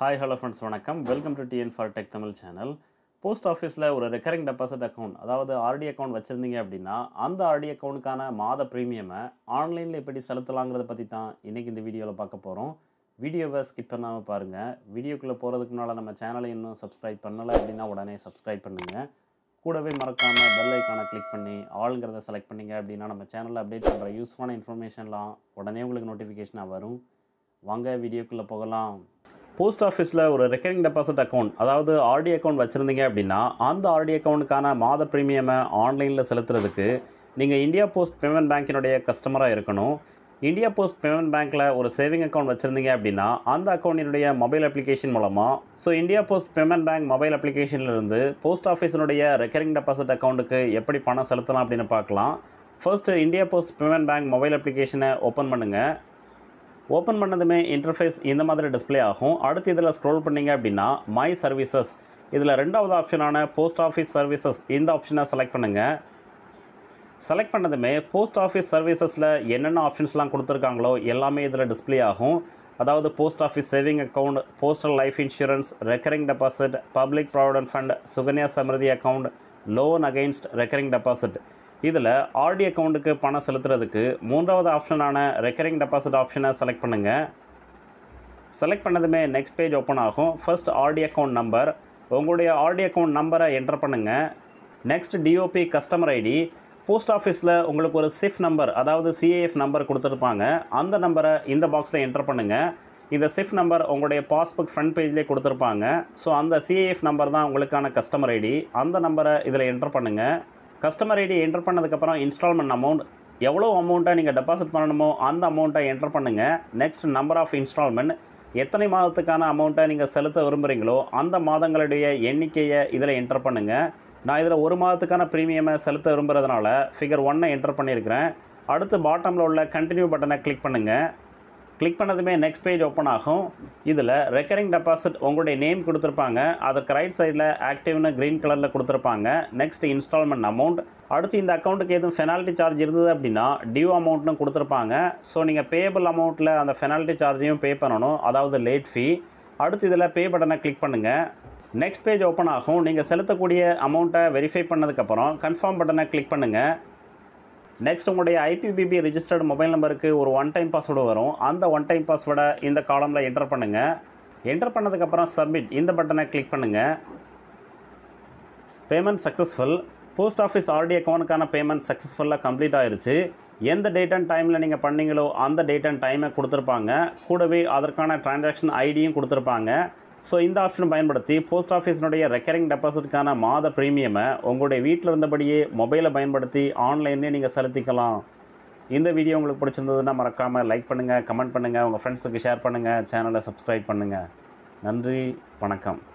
hi hello friends வணக்கம் welcome to TN for tech Tamil channel post ஆஃபீஸில் ஒரு recurring deposit account அதாவது RD account வச்சுருந்தீங்க அப்படின்னா அந்த ஆர்டி அக்கௌண்ட்டுக்கான மாத ப்ரீமியமை ஆன்லைனில் எப்படி செலுத்தலாங்கிறத பற்றி தான் இன்றைக்கி இந்த வீடியோவில் பார்க்க போகிறோம் வீடியோவை ஸ்கிப் பண்ணாமல் பாருங்கள் வீடியோக்குள்ளே போகிறதுக்கு முன்னால் நம்ம சேனலை இன்னும் சப்ஸ்கிரைப் பண்ணலை அப்படின்னா உடனே சப்ஸ்கிரைப் பண்ணுங்கள் கூடவே மறக்காமல் பெல் ஐக்கானை கிளிக் பண்ணி ஆளுங்கிறத செலக்ட் பண்ணீங்க அப்படின்னா நம்ம சேனலில் அப்டேட் பண்ணுற யூஸ்ஃபுல்லான இன்ஃபர்மேஷன்லாம் உடனே உங்களுக்கு நோட்டிஃபிகேஷனாக வரும் வாங்க வீடியோக்குள்ளே போகலாம் போஸ்ட் ஆஃபீஸில் ஒரு ரெக்கரிங் டெபாசிட் அக்கௌண்ட் அதாவது ஆர்டி அக்கௌண்ட் வச்சுருந்தீங்க அப்படின்னா அந்த ஆர்டி அக்கௌண்ட்டுக்கான மாத ப்ரீமியமை ஆன்லைனில் செலுத்துறதுக்கு நீங்கள் இந்தியா போஸ்ட் பேமெண்ட் பேங்கினுடைய கஸ்டமராக இருக்கணும் இந்தியா போஸ்ட் பேமெண்ட் பேங்க்கில் ஒரு சேவிங் அக்கௌண்ட் வச்சுருந்தீங்க அப்படின்னா அந்த அக்கௌண்ட்டினுடைய மொபைல் அப்ளிகேஷன் மூலமாக so India post payment bank mobile அப்ளிகேஷன்லேருந்து போஸ்ட் ஆஃபீஸினுடைய ரெக்கரிங் டெபாசிட் அக்கௌண்ட்டுக்கு எப்படி பணம் செலுத்தலாம் அப்படின்னு பார்க்கலாம் first India post payment bank mobile அப்ளிகேஷனை ஓப்பன் பண்ணுங்கள் ஓப்பன் பண்ணதுமே இன்டர்ஃபேஸ் இந்த மாதிரி டிஸ்ப்ளே ஆகும் அடுத்து இதில் ஸ்க்ரோல் பண்ணீங்க அப்படின்னா மை சர்வீசஸ் இதில் ரெண்டாவது ஆப்ஷனான போஸ்ட் ஆஃபீஸ் சர்வீசஸ் இந்த ஆப்ஷனை செலக்ட் பண்ணுங்கள் செலக்ட் பண்ணதுமே போஸ்ட் ஆஃபீஸ் சர்வீசஸில் என்னென்ன ஆப்ஷன்ஸ்லாம் கொடுத்துருக்காங்களோ எல்லாமே இதில் டிஸ்ப்ளே ஆகும் அதாவது post office saving account postal life insurance recurring deposit public provident fund Sukanya Samriddhi account loan against recurring deposit இதில் ஆர்டி அக்கௌண்ட்டுக்கு பணம் செலுத்துறதுக்கு மூன்றாவது ஆப்ஷனான ரெக்கரிங் டெபாசிட் ஆப்ஷனை செலக்ட் பண்ணுங்கள் செலக்ட் பண்ணதுமே நெக்ஸ்ட் பேஜ் ஓப்பன் ஆகும் ஃபர்ஸ்ட் ஆர்டி அக்கௌண்ட் நம்பர் உங்களுடைய ஆர்டி அக்கௌண்ட் நம்பரை என்டர் பண்ணுங்கள் next DOB customer ID post ஆஃபீஸில் உங்களுக்கு ஒரு சிஃப் நம்பர் அதாவது சிஏஎஃப் நம்பர் கொடுத்துருப்பாங்க அந்த நம்பரை இந்த பாக்ஸில் என்டர் பண்ணுங்கள் இந்த சிஃப் நம்பர் உங்களுடைய பாஸ்புக் ஃப்ரண்ட் பேஜ்லேயே கொடுத்துருப்பாங்க ஸோ அந்த சிஏஎஃப் நம்பர் தான் உங்களுக்கான கஸ்டமர் ஐடி அந்த நம்பரை இதில் என்டர் பண்ணுங்கள் கஸ்டமர் ஐடி என்டர் பண்ணதுக்கப்புறம் இன்ஸ்டால்மெண்ட் அமௌண்ட் எவ்வளோ அமௌண்ட்டை நீங்கள் டெபாசிட் பண்ணணுமோ அந்த அமௌண்ட்டை என்டர் பண்ணுங்கள் நெக்ஸ்ட் நம்பர் ஆஃப் இன்ஸ்டால்மெண்ட் எத்தனை மாதத்துக்கான அமௌண்ட்டை நீங்கள் செலுத்த விரும்புகிறீங்களோ அந்த மாதங்களுடைய எண்ணிக்கையை இதில் என்டர் பண்ணுங்கள் நான் இதில் ஒரு மாதத்துக்கான ப்ரீமியமை செலுத்த விரும்புகிறதுனால ஃபிகர் ஒன்னை என்டர் பண்ணியிருக்கிறேன் அடுத்து பாட்டமில் உள்ள கண்டினியூ பட்டனை கிளிக் பண்ணுங்கள் கிளிக் பண்ணதுமே நெக்ஸ்ட் பேஜ் ஓப்பன் ஆகும் இதில் ரெக்கரிங் டெபாசிட் உங்களுடைய நேம் கொடுத்துருப்பாங்க அதுக்கு ரைட் சைடில் ஆக்டிவ்னு க்ரீன் கலரில் கொடுத்துருப்பாங்க நெக்ஸ்ட் இன்ஸ்டால்மெண்ட் அமௌண்ட் அடுத்து இந்த அக்கௌண்ட்டுக்கு எதுவும் ஃபெனால்ட்டி சார்ஜ் இருந்தது அப்படின்னா டியூ அமௌண்ட்னு கொடுத்துருப்பாங்க ஸோ நீங்கள் பேபிள் அமௌண்ட்டில் அந்த ஃபெனால்ட்டி சார்ஜையும் பே பண்ணணும் அதாவது லேட் ஃபீ அடுத்து இதில் பே பட்டனை கிளிக் பண்ணுங்கள் நெக்ஸ்ட் பேஜ் ஓப்பன் ஆகும் நீங்கள் செலுத்தக்கூடிய அமௌண்ட்டை வெரிஃபை பண்ணதுக்கப்புறம் கன்ஃபார்ம் பட்டனை கிளிக் பண்ணுங்கள் நெக்ஸ்ட் உங்களுடைய ஐபிபிபி ரிஜிஸ்டர்டு மொபைல் நம்பருக்கு ஒரு ஒன் டைம் பாஸ்வேர்டு வரும் அந்த ஒன் டைம் பாஸ்வேர்டை இந்த காலமில் என்டர் பண்ணுங்கள் என்டர் பண்ணதுக்கப்புறம் சப்மிட் இந்த பட்டனை கிளிக் பண்ணுங்கள் payment successful post office RD அக்கௌண்ட்டுக்கான பேமெண்ட் சக்ஸஸ்ஃபுல்லாக கம்ப்ளீட் ஆயிருச்சு எந்த டேட் அண்ட் டைமில் நீங்கள் பண்ணீங்களோ அந்த டேட் அண்ட் டைமை கொடுத்துருப்பாங்க கூடவே அதற்கான டிரான்சாக்ஷன் ஐடியும் கொடுத்துருப்பாங்க ஸோ இந்த ஆப்ஷன் பயன்படுத்தி போஸ்ட் ஆஃபீஸினுடைய ரெக்கரிங் டெபாசிட்கான மாத ப்ரீமியமை உங்களுடைய வீட்டில் இருந்தபடியே மொபைலை பயன்படுத்தி ஆன்லைன்லேயே நீங்கள் செலுத்திக்கலாம் இந்த வீடியோ உங்களுக்கு பிடிச்சிருந்ததுன்னா மறக்காமல் லைக் பண்ணுங்கள் கமெண்ட் பண்ணுங்கள் உங்கள் ஃப்ரெண்ட்ஸுக்கு ஷேர் பண்ணுங்கள் சேனலை சப்ஸ்கிரைப் பண்ணுங்கள் நன்றி வணக்கம்